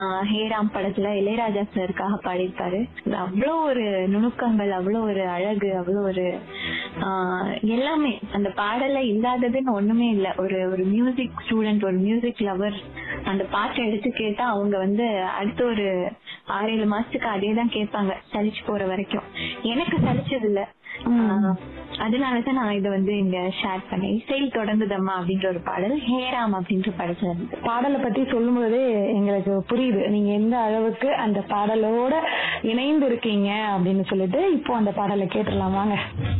ஆஹ் ஹேராம் படத்துல இளையராஜா சாருக்காக பாடியிருப்பாரு அது அவ்வளோ ஒரு நுணுக்கங்கள் அவ்வளோ ஒரு அழகு அவ்வளோ ஒரு ஆஹ் எல்லாமே அந்த பாடல்ல இல்லாததுன்னு ஒண்ணுமே இல்ல ஒரு ஒரு மியூசிக் ஸ்டூடெண்ட் ஒரு மியூசிக் லவர் அந்த பாட்டை எடுத்து கேட்டா அவங்க வந்து அடுத்த ஒரு ஆறு ஏழு மாசத்துக்கு அதே தான் கேட்பாங்க சலிச்சு போற வரைக்கும் எனக்கு சலிச்சது இல்ல ஆஹ் அதனாலதான் நான் இதை வந்து இங்க ஷேர் பண்ணேன் இசையில் தொடர்ந்ததம்மா அப்படின்ற ஒரு பாடல் ஹேராம் அப்படின்ற படத்துல இருந்து பாடலை பத்தி சொல்லும்போதே எங்களுக்கு புரியுது நீங்க எந்த அளவுக்கு அந்த பாடலோட இணைந்து இருக்கீங்க அப்படின்னு சொல்லிட்டு இப்போ அந்த பாடலை கேட்டுடலாம் வாங்க